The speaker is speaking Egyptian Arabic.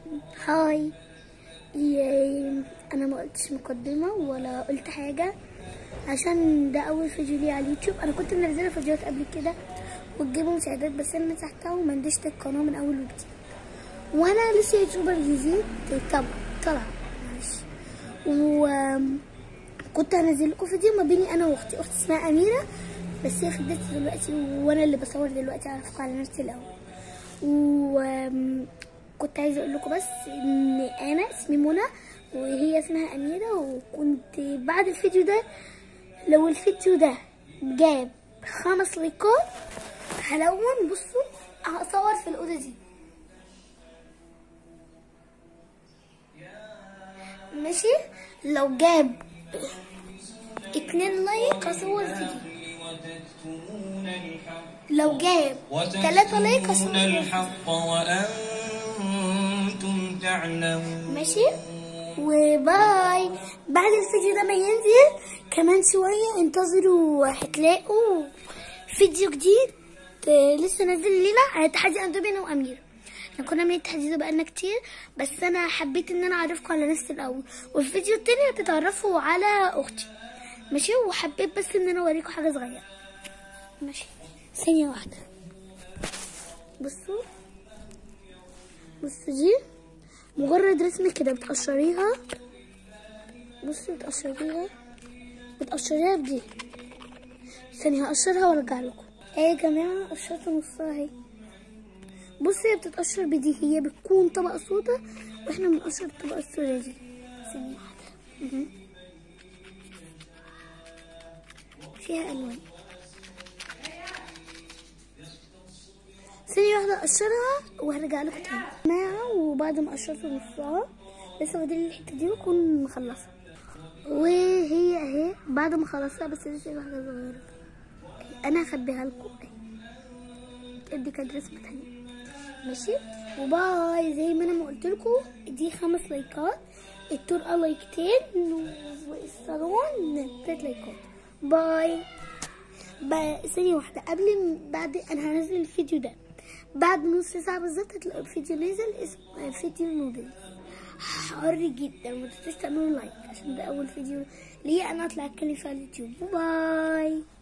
هاي ي- انا ما قلتش مقدمه ولا قلت حاجه عشان ده اول فيديو لي على اليوتيوب انا كنت منزله فيديوهات قبل كده وتجيبوا مشاهدات بس انا مسحتها ومندشت القناه من اول وجديد وانا لسه يوتيوبر جديد طبعا طلع معلش وكنت هنزل لكم فيديو ما بيني انا واختي اختي اسمها اميره بس هي خدتي دلوقتي وانا اللي بصور دلوقتي اعرفكم على نفسي الاول وكنت عايزه اقول لكم بس ان انا اسمي منى وهي اسمها اميره وكنت بعد الفيديو ده لو الفيديو ده جاب خمس لايكات هلون بصوا هصور في الاوضه دي ماشي لو جاب اتنين لايك هصور فيديو لو جاب تلاتة لايك هصور تكتمون فيديو. الحق وأنتم تعلمون ماشي وباي بعد الفيديو ده ما ينزل كمان شوية انتظروا هتلاقوا فيديو جديد آه، لسه نازل لنا على تحدي اندوبي انا وامير احنا كنا من التحدي ده بقالنا كتير بس انا حبيت ان انا اعرفكم على نفسي الاول والفيديو التاني هتتعرفوا على اختي ماشي وحبيت بس ان انا اوريكم حاجه صغيره ماشي ثانيه واحده بصوا بصوا دي مجرد رسم كده بتقشريها بصوا بتقشريها بتقشريها بدي ثانية هقشرها وارجع لكم ايه يا جماعة قشرت نصها اهي بصي هي بتتقشر بدي هي بتكون طبقة سودا واحنا بنقشر الطبقة السودا دي ثانية واحدة مهم. فيها الوان ثانية واحدة أقشرها وهرجع لكم تاني جماعة وبعد ما قشرت نصها لسه فاضل لي الحتة دي وأكون مخلصة وهي أهي بعد ما خلصتها بس لسه في حاجة صغيرة أنا هخبيها لكم أهي ادي كانت رسمة تانية ماشي وباي زي ما أنا ما قلت لكم دي خمس لايكات الطرقة لايكتين والصالون تلات لايكات باي ب- ثانية واحدة قبل م- بعد أنا هنزل الفيديو ده بعد نص ساعة بالظبط هتلاقوا الفيديو نزل اسمه فيديو نودلز حر جدا ما تنسوش تعملوا لايك عشان ده أول فيديو ليا أنا أطلع أتكلم فيه على اليوتيوب باي